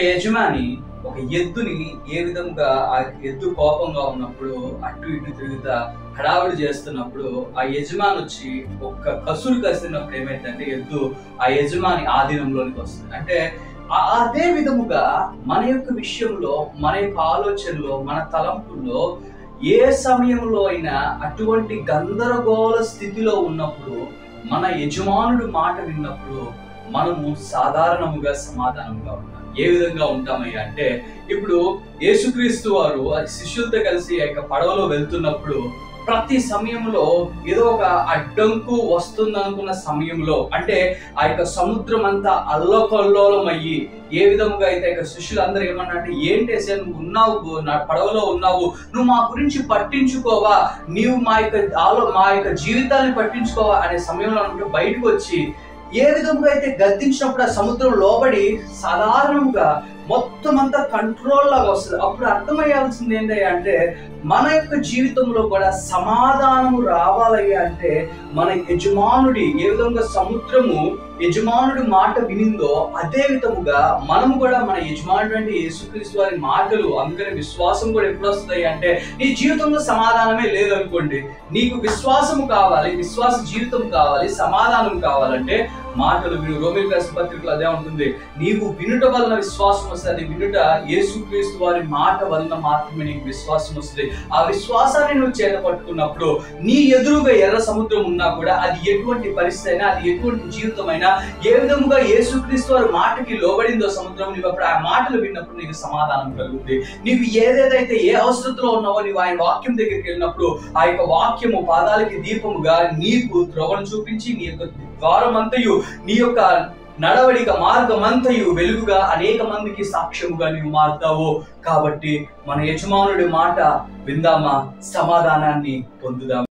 యజమాని ఒక ఎద్దుని ఏ విధంగా ఆ ఎద్దు కోపంగా ఉన్నప్పుడు అటు ఇటు తిరుగుతా హడావుడి చేస్తున్నప్పుడు ఆ యజమాని వచ్చి ఒక్క కసురు కసిరినప్పుడు ఏమైందంటే ఎద్దు ఆ యజమాని ఆధీనంలోనికి వస్తుంది అంటే ఆ- అదే విధముగా మన యొక్క విషయంలో మన యొక్క ఆలోచనలో మన తలంపుల్లో ఏ సమయంలో అయినా అటువంటి గందరగోళ స్థితిలో ఉన్నప్పుడు మన యజమానుడు మాట విన్నప్పుడు మనము సాధారణముగా సమాధానంగా ఉంటాం ఏ విధంగా ఉంటామయ్యా అంటే ఇప్పుడు యేసుక్రీస్తు వారు ఆ శిష్యులతో కలిసి ఆ యొక్క పడవలో వెళ్తున్నప్పుడు ప్రతి సమయంలో ఏదో ఒక అడ్డంకు వస్తుంది అనుకున్న సమయంలో అంటే ఆ యొక్క సముద్రం అంతా అల్లకల్లోలం అయ్యి ఏ విధముగా అయితే ఇక శిష్యులు అందరూ ఏమన్నా అంటే ఏంటి అసలు నువ్వు ఉన్నావు నా పడవలో ఉన్నావు నువ్వు మా గురించి పట్టించుకోవా నీవు మా యొక్క ఆలో మా యొక్క జీవితాన్ని పట్టించుకోవా అనే సమయంలో అనుకుంటే బయటకు వచ్చి ఏ విధంగా అయితే గద్దించినప్పుడు ఆ సముద్రం లోబడి సాధారణంగా మొత్తం అంతా కంట్రోల్ లాగా వస్తుంది అప్పుడు అర్థమయ్యాల్సింది ఏంటి అంటే మన యొక్క జీవితంలో కూడా సమాధానము రావాలి అంటే మన యజమానుడి ఏ విధంగా సముద్రము యజమానుడి మాట వినిందో అదే విధముగా మనము కూడా మన యజమానుడు అంటే యేసుక్రీస్తు వారి మాటలు అందుకని విశ్వాసం కూడా ఎప్పుడు వస్తాయి అంటే నీ జీవితంలో సమాధానమే లేదనుకోండి నీకు విశ్వాసము కావాలి విశ్వాస జీవితం కావాలి సమాధానం కావాలంటే మాటలు విను రోమిల్ రాసిన పత్రికలో అదే ఉంటుంది నీవు వినుట వలన విశ్వాసం వస్తుంది వినుట యేసుక్రీస్తు వారి మాట వలన మాత్రమే నీకు విశ్వాసం వస్తుంది ఆ విశ్వాసాన్ని నువ్వు చేత పట్టుకున్నప్పుడు నీ ఎదురుగా ఎర్ర సముద్రం ఉన్నా కూడా అది ఎటువంటి పరిస్థితి అయినా అది ఎటువంటి జీవితం అయినా ఏ విధముగా యేసుక్రీస్తు వారి మాటకి లోబడిందో సముద్రం నీవు అప్పుడు ఆ మాటలు విన్నప్పుడు నీకు సమాధానం కలుగుతుంది నీవు ఏదేదైతే ఏ అవసరతలో ఉన్నావో నీవు ఆయన వాక్యం దగ్గరికి వెళ్ళినప్పుడు ఆ యొక్క వాక్యము పాదాలకి దీపముగా నీకు త్రోవను చూపించి నీ యొక్క ద్వారమంతయు నీ యొక్క నడవడిక మార్గమంతయు వెలుగుగా అనేక మందికి సాక్ష్యముగా నీవు మారుతావు కాబట్టి మన యజమానుడి మాట విందామా సమాధానాన్ని పొందుదాం